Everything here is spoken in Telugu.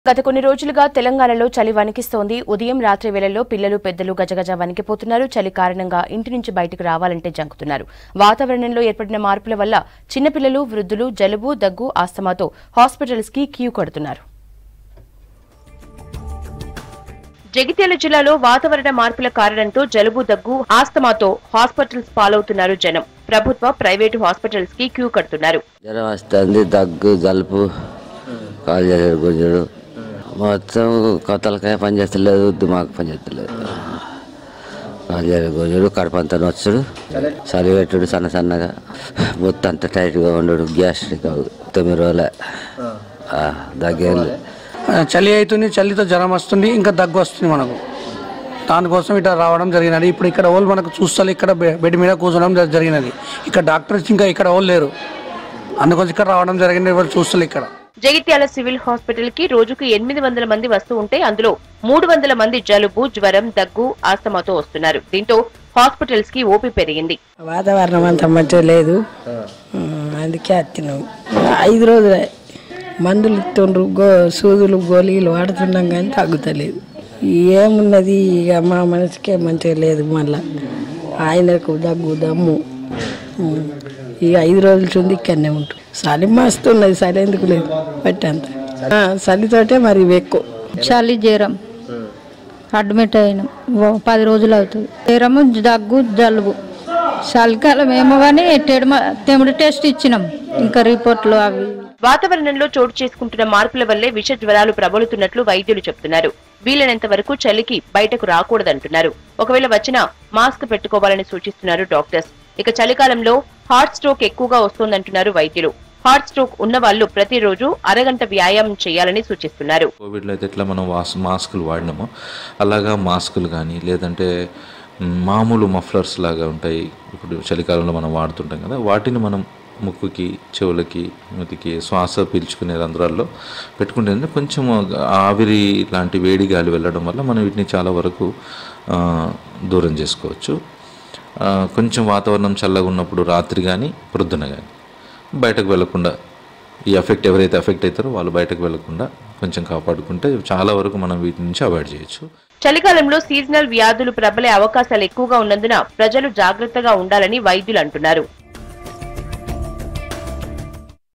గత కొన్ని రోజులుగా తెలంగాణలో చలి వణికిస్తోంది ఉదయం రాత్రి వేళల్లో పిల్లలు పెద్దలు గజగజ వణికిపోతున్నారు చలి కారణంగా ఇంటి నుంచి బయటకు రావాలంటే జంకుతున్నారు వాతావరణంలో ఏర్పడిన మార్పుల వల్ల చిన్నపిల్లలు వృద్ధులు జలుబు దగ్గు ఆస్తమాతో హాస్పిటల్స్ కి క్యూ కడుతున్నారు జగిత్యాల జిల్లాలో వాతావరణ మార్పుల కారణంతో జలుబు దగ్గు ఆస్తమాతో హాస్పిటల్స్ పాలవుతున్నారు జనం ప్రభుత్వ ప్రైవేటు హాస్పిటల్స్ కి క్యూ కడుతున్నారు జ్వరం వస్తుంది దగ్గు జలుపు కాలు చేసేది గుంజుడు మొత్తం కొత్తలకాయ పని చేస్తలేదు దిమాగ్ పని చేస్తలేదు కాలు చేసేది గుంజుడు కడుపు అంతా నొచ్చుడు చలి పెట్టుడు సన్న సన్నగా మొత్తం అంత టైట్గా ఉండడు గ్యాస్ట్రిక్ తొమ్మిది రోజులే దగ్గర ఆ, చలి అవుతుంది చలితో జ్వరం వస్తుంది ఇంకా దగ్గు వస్తుంది మనకు దానికోసం ఇట్లా రావడం జరిగినది ఇప్పుడు ఇక్కడ వాళ్ళు మనకు చూస్తారు ఇక్కడ బె- బెడ్ మీద కూర్చోవడం జ- జరిగినది ఇక్కడ డాక్టర్స్ ఇంకా ఇక్కడ వాళ్ళు లేరు అందుకోసం ఇక్కడ రావడం జరిగింది వాళ్ళు చూస్తారు ఇక్కడ జగిత్యాల సివిల్ హాస్పిటల్ కి రోజుకు ఎనిమిది వందల మంది వస్తూ ఉంటే అందులో మూడు వందల మంది జలుబు జ్వరం దగ్గు ఆస్తమాతో వస్తున్నారు దీంతో హాస్పిటల్స్ కి ఓపీ పెరిగింది వాతావరణం అంత మంచిగా లేదు ఉమ్, అందుకే వచ్చినాం ఐదు రోజులే మందులు ఇస్తుండ్రు గో సూదులు గోళీలు వాడుతున్నాం కానీ తగ్గుతలేదు ఏమున్నది ఇక మా మనసుకే మంచిగా లేదు మళ్ళా ఆయనకు దగ్గు దమ్ము ఉమ్, ఇక ఐదు రోజుల చూంది ఇక్కడనే ఉంటుంది చలి మస్తున్నది చలి ఎందుకు లేదు బట్టి అంత ఆ, చలితోటే మరి ఇవి ఎక్కువ చలి జ్వరం అడ్మిట్ అయినాం ఓ పది రోజులు అవుతుంది జ్వరము దగ్గు జలుబు చలికాలం ఏమో కానీ టెడమ తెమిడి టెస్ట్ ఇచ్చినాం ఇంకా రిపోర్ట్లు అవి వాతావరణంలో చోటు చేసుకుంటున్న మార్పుల వల్లే విష జ్వరాలు ప్రబలుతున్నట్లు వైద్యులు చెబుతున్నారు వీలైనంత వరకు చలికి బయటకు రాకూడదంటున్నారు ఒకవేళ వచ్చినా మాస్క్ పెట్టుకోవాలని సూచిస్తున్నారు డాక్టర్స్ ఇక చలికాలంలో హార్ట్ స్ట్రోక్ ఎక్కువగా వస్తోందంటున్నారు వైద్యులు హార్ట్ స్ట్రోక్ ఉన్న వాళ్ళు ప్రతిరోజు అరగంట వ్యాయామం చేయాలని సూచిస్తున్నారు కోవిడ్లో అయితే ఎట్లా మనం వాస్ మాస్కులు వాడినామో అలాగా మాస్కులు కానీ లేదంటే మ్, మామూలు మఫ్లర్స్ లాగా ఉంటాయి ఇప్పుడు చలికాలంలో మనం వాడుతుంటాం కదా వాటిని మనం ముక్కుకి చెవులకి మూతికి శ్వాస పీల్చుకునే రంధ్రాల్లో పెట్టుకుంటే కొంచెం ఆవిరి లాంటి వేడి గాలి వెళ్ళడం వల్ల మనం వీటిని చాలా వరకు ఆ, దూరం చేసుకోవచ్చు ఆ, కొంచెం వాతావరణం చల్లగా ఉన్నప్పుడు రాత్రి కానీ ప్రొద్దున కానీ బయటకు వెళ్లకుండా ఈ ఎఫెక్ట్ ఎవరైతే ఎఫెక్ట్ అవుతారో వాళ్ళు బయటకు వెళ్లకుండా కొంచెం కాపాడుకుంటే చాలా వరకు మనం వీటి నుంచి అవాయిడ్ చేయొచ్చు చలికాలంలో సీజనల్ వ్యాధులు ప్రబలే అవకాశాలు ఎక్కువగా ఉన్నందున ప్రజలు జాగ్రత్తగా ఉండాలని వైద్యులు అంటున్నారు